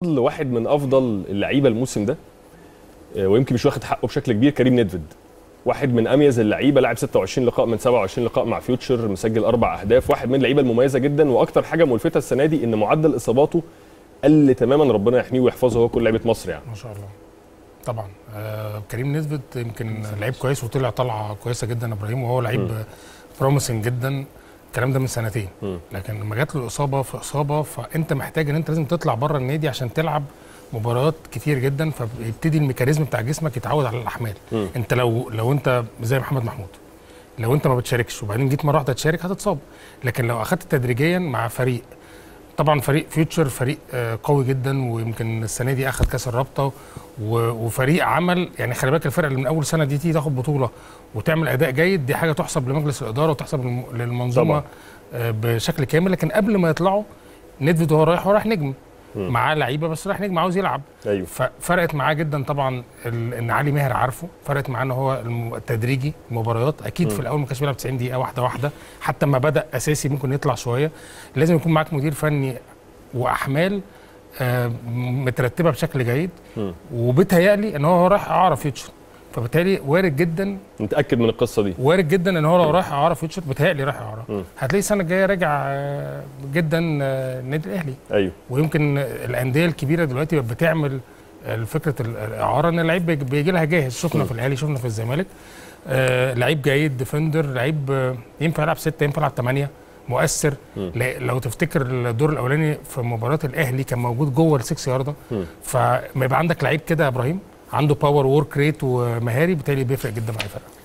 واحد من افضل اللعيبه الموسم ده آه، ويمكن مش واخد حقه بشكل كبير كريم ندفد واحد من اميز اللعيبه لعب 26 لقاء من 27 لقاء مع فيوتشر مسجل اربع اهداف واحد من اللعيبه المميزه جدا واكتر حاجه ملفته السنه دي ان معدل اصاباته قل تماما ربنا يحميه ويحفظه هو كل لعيبه مصر يعني ما شاء الله طبعا آه كريم نسبت يمكن لعيب كويس وطلع طلعه كويسه جدا يا ابراهيم وهو لعيب بروميسنج جدا الكلام ده من سنتين مم. لكن لما جات له الاصابه في اصابه فانت محتاج ان انت لازم تطلع بره النادي عشان تلعب مباريات كتير جدا فبيبتدي الميكانيزم بتاع جسمك يتعود على الاحمال مم. انت لو لو انت زي محمد محمود لو انت ما بتشاركش وبعدين جيت مره واحده تشارك هتتصاب لكن لو اخدت تدريجيا مع فريق طبعا فريق فيوتشر فريق آه، قوي جدا ويمكن السنه دي اخذ كاس الرابطه و- وفريق عمل يعني خلي بالك الفرقه اللي من اول سنه دي تيجي تاخد بطوله وتعمل اداء جيد دي حاجه تحسب لمجلس الاداره وتحسب للم- للمنظومه طبعاً. آه، بشكل كامل لكن قبل ما يطلعوا ندفد وهو رايح هو رايح نجم مم. معاه لعيبه بس رايح نجم عاوز يلعب ايوه ففرقت معاه جدا طبعا ال- ان علي ماهر عارفه فرقت معاه ان هو الم- التدريجي المباريات اكيد مم. في الاول ما كانش بيلعب 90 دقيقه واحده واحده حتى ما بدا اساسي ممكن يطلع شويه لازم يكون معاك مدير فني واحمال آه، مترتبه بشكل جيد مم. وبيتهيألي ان هو رايح اعاره فيوتشر فبالتالي وارد جدا متاكد من القصه دي وارد جدا ان هو لو رايح اعاره فيوتشر بيتهيألي رايح اعاره مم. هتلاقي السنه الجايه راجع آه، جدا آه، النادي الاهلي ايوه ويمكن الانديه الكبيره دلوقتي بقت بتعمل فكره الاعاره ان اللعيب بيجي- بيجي لها جاهز شفنا في الاهلي شفنا في الزمالك آه لعيب جيد ديفندر لعيب آه، ينفع يلعب سته ينفع يلعب ثمانيه مؤثر مم. لا- لو تفتكر الدور الاولاني في مباراه الاهلي كان موجود جوه السكس يارده مم. فما يبقى عندك لعيب كده يا ابراهيم عنده باور وورك ريت ومهاري بالتالي بيفرق جدا مع الفرقه